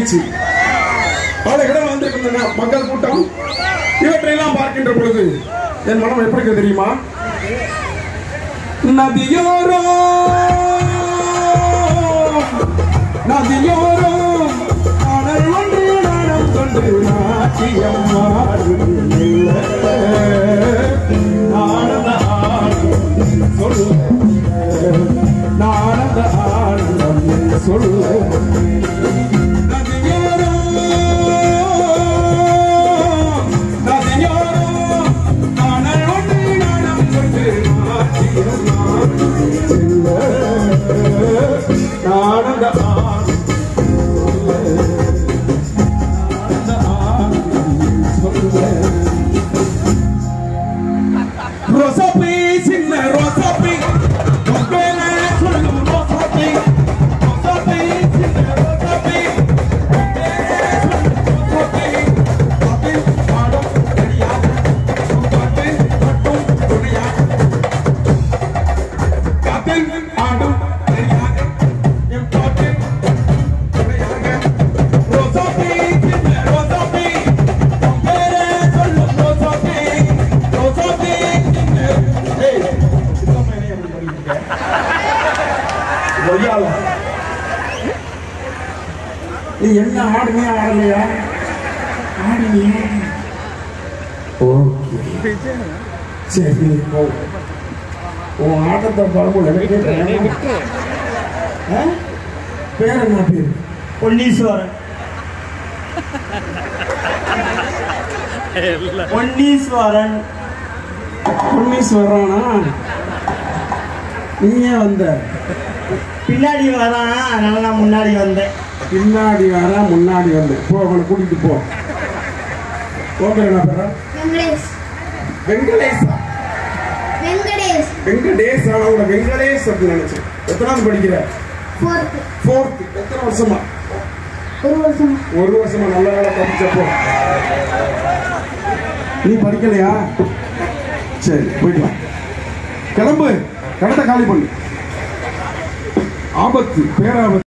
மகிழ்ச்சி பல இடம் வந்திருக்கின்றன மக்கள் கூட்டம் இவற்றையெல்லாம் பார்க்கின்ற பொழுது என் மனம் எப்படி இருக்கு தெரியுமா நதியோரோ நதியோரோ கடல் ஒன்று நடம் கொண்டு நாட்டியம் ஆனந்த ஆனந்தம் சொல்லு நானந்த ஆனந்தம் சொல்லு நதியோரோ நதியோரோ கடல் ஒன்று நடம் கொண்டு நாட்டியம் நானந்த ஆனந்தம் ரோசாப்பி சின்ன ரோசாப்பி உப்பேல சொல்லும் ரோசாப்பி ரோசாப்பி சின்ன ரோசாப்பி உப்பேல சொல்லும் ரோசாப்பி பாட்டு பாடும் தெரியாது பாட்டு மட்டும் துணையாது காத்து ஆடும் தெரியாது என் பாட்டு துணையாக ரோசாப்பி சின்ன ரோசாப்பி உப்பேல சொல்லும் ரோசாப்பி ரோசாப்பி சின்ன ஏய் சுத்தமா என்னைய அப்படி பண்ணிட்டு கொய்யால நீ என்ன ஆடுனியா ஆடலையா ஆடினியா ஓகே சரி போ உன் ஆட்டத்தை பார்க்கும்போது எனக்கே பயமா இருக்கு. ஆ? பேர் என்ன பேர் பொன்னீஸ்வரன் பொன்னீஸ்வரன் புண்ணீஸ்வரனா நீ ஏன் வந்த பின்னாடி வரான் அதனால நான் முன்னாடி வந்தேன் பின்னாடி வர முன்னாடி வந்து போ அவனை கூட்டிட்டு போ ஓகே என்ன பேரா வெங்கடேஷ் வெங்கடேஷா வெங்கடேஷ் வெங்கடேஷ் அவங்கள வெங்கடேஷ் அப்படின்னு நினைச்சேன் எத்தனாவது படிக்கிற ஃபோர்த் ஃபோர்த் எத்தனை வருஷமா ஒரு வருஷம் ஒரு வருஷமா நல்ல வேலை படிச்சப்போ நீ படிக்கலையா சரி போயிட்டு வா கிளம்பு கடத்தை காலி பண்ணு ஆபத்து பேராபத்து